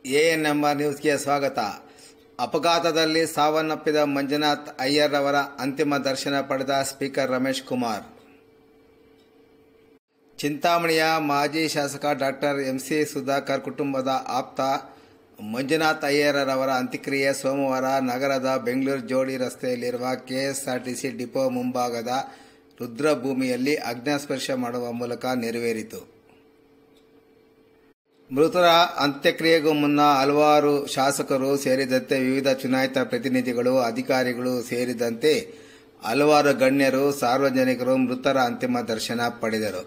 ANMR ನ್ಯೂಸ್ಗೆ ಸ್ವಾಗತ ಅಪಘಾತದಲ್ಲಿ ಸಾವನ್ನಪ್ಪಿದ ಮಂಜುನಾಥ್ ಅಯ್ಯರ್ ಅವರ ಅಂತಿಮ ದರ್ಶನ ಪಡೆದ ಸ್ಪೀಕರ್ ರಮೇಶ್ ಕುಮಾರ್ ಚಿಂತಾಮಣಿಯ ಮಾಜಿ ಶಾಸಕ ಡಾಕ್ಟರ್ ಎಂಸಿ ಸುಧಾಕರ್ ಕುಟುಂಬದ ಆಪ್ತ ಮಂಜುನಾಥ್ ಅಯ್ಯರವರ ಅಂತ್ಯಕ್ರಿಯೆ ಸೋಮವಾರ ನಗರದ ಬೆಂಗಳೂರು ಜೋಡಿ ರಸ್ತೆಯಲ್ಲಿರುವ ಕೆಎಸ್ಆರ್ಟಿಸಿ ಡಿಪೋ ಮುಂಭಾಗದ ರುದ್ರಭೂಮಿಯಲ್ಲಿ ಅಗ್ನಿಸ್ಪರ್ಶ ಮಾಡುವ ಮೂಲಕ ನೆರವೇರಿತು ಮೃತರ ಅಂತ್ಯಕ್ರಿಯೆಗೂ ಮುನ್ನ ಹಲವಾರು ಶಾಸಕರು ಸೇರಿದಂತೆ ವಿವಿಧ ಚುನಾಯಿತ ಪ್ರತಿನಿಧಿಗಳು ಅಧಿಕಾರಿಗಳು ಸೇರಿದಂತೆ ಹಲವಾರು ಗಣ್ಯರು ಸಾರ್ವಜನಿಕರು ಮೃತರ ಅಂತಿಮ ದರ್ಶನ ಪಡೆದರು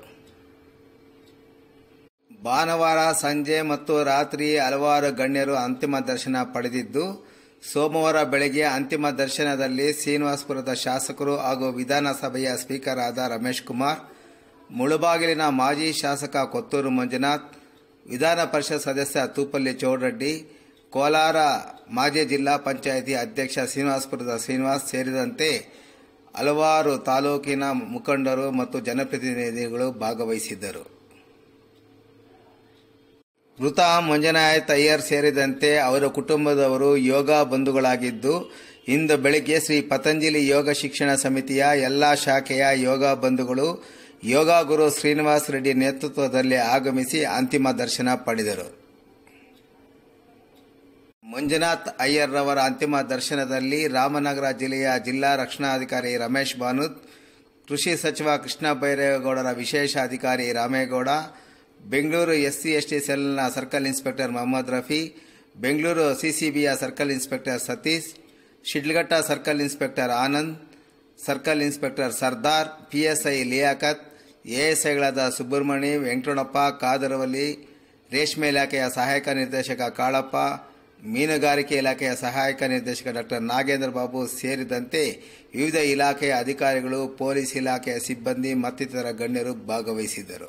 ಭಾನುವಾರ ಸಂಜೆ ಮತ್ತು ರಾತ್ರಿ ಹಲವಾರು ಗಣ್ಯರು ಅಂತಿಮ ದರ್ಶನ ಪಡೆದಿದ್ದು ಸೋಮವಾರ ಬೆಳಗ್ಗೆ ಅಂತಿಮ ದರ್ಶನದಲ್ಲಿ ಶ್ರೀನಿವಾಸಪುರದ ಶಾಸಕರು ಹಾಗೂ ವಿಧಾನಸಭೆಯ ಸ್ಪೀಕರ್ ಆದ ರಮೇಶ್ ಕುಮಾರ್ ಮುಳುಬಾಗಿಲಿನ ಮಾಜಿ ಶಾಸಕ ಕೊತ್ತೂರು ಮಂಜುನಾಥ್ ವಿಧಾನ ಪರಿಷತ್ ಸದಸ್ಯ ತೂಪಲ್ಲಿ ಚೌಡರೆಡ್ಡಿ ಕೋಲಾರ ಮಾಜಿ ಜಿಲ್ಲಾ ಪಂಚಾಯಿತಿ ಅಧ್ಯಕ್ಷ ಶ್ರೀನಿವಾಸಪುರದ ಶ್ರೀನಿವಾಸ್ ಸೇರಿದಂತೆ ಹಲವಾರು ತಾಲೂಕಿನ ಮುಖಂಡರು ಮತ್ತು ಜನಪ್ರತಿನಿಧಿಗಳು ಭಾಗವಹಿಸಿದ್ದರು ಮೃತ ಮಂಜುನಾಥ್ ಅಯ್ಯರ್ ಸೇರಿದಂತೆ ಅವರ ಕುಟುಂಬದವರು ಯೋಗ ಬಂಧುಗಳಾಗಿದ್ದು ಇಂದು ಬೆಳಗ್ಗೆ ಶ್ರೀ ಪತಂಜಲಿ ಯೋಗ ಶಿಕ್ಷಣ ಸಮಿತಿಯ ಎಲ್ಲಾ ಶಾಖೆಯ ಯೋಗ ಬಂಧುಗಳು ಯೋಗ ಗುರು ಶ್ರೀನಿವಾಸ್ ರೆಡ್ಡಿ ನೇತೃತ್ವದಲ್ಲಿ ಆಗಮಿಸಿ ಅಂತಿಮ ದರ್ಶನ ಪಡೆದರು ಮಂಜುನಾಥ್ ಅಯ್ಯರ್ ರವರ ಅಂತಿಮ ದರ್ಶನದಲ್ಲಿ ರಾಮನಗರ ಜಿಲ್ಲೆಯ ಜಿಲ್ಲಾ ರಕ್ಷಣಾಧಿಕಾರಿ ರಮೇಶ್ ಬಾನುತ್ ಕೃಷಿ ಸಚಿವ ಕೃಷ್ಣ ಬೈರೇಗೌಡರ ವಿಶೇಷ ಅಧಿಕಾರಿ ರಾಮೇಗೌಡ ಬೆಂಗಳೂರು ಎಸ್ಸಿ ಎಸ್ಟಿ ಸೆಲ್ನ ಸರ್ಕಲ್ ಇನ್ಸ್ಪೆಕ್ಟರ್ ಮೊಹಮ್ಮದ್ ರಫಿ ಬೆಂಗಳೂರು ಸಿಸಿಬಿಯ circle inspector Satish Shidlaghatta circle inspector Anand circle inspector Sardar PSI Liyaqat ಎಎಸ್ಐಗಳಾದ ಸುಬ್ರಹ್ಮಣಿ ವೆಂಕಟರಮಣಪ್ಪ ಕಾದರವಲ್ಲಿ ರೇಷ್ಮೆ ಇಲಾಖೆಯ ಸಹಾಯಕ ನಿರ್ದೇಶಕ ಕಾಳಪ್ಪ ಮೀನುಗಾರಿಕೆ ಇಲಾಖೆಯ ಸಹಾಯಕ ನಿರ್ದೇಶಕ ಡಾಕ್ಟರ್ ನಾಗೇಂದ್ರ ಬಾಬು ಸೇರಿದಂತೆ ವಿವಿಧ ಇಲಾಖೆಯ ಅಧಿಕಾರಿಗಳು ಪೊಲೀಸ್ ಇಲಾಖೆಯ ಸಿಬ್ಬಂದಿ ಮತ್ತಿತರ ಗಣ್ಯರು ಭಾಗವಹಿಸಿದ್ದರು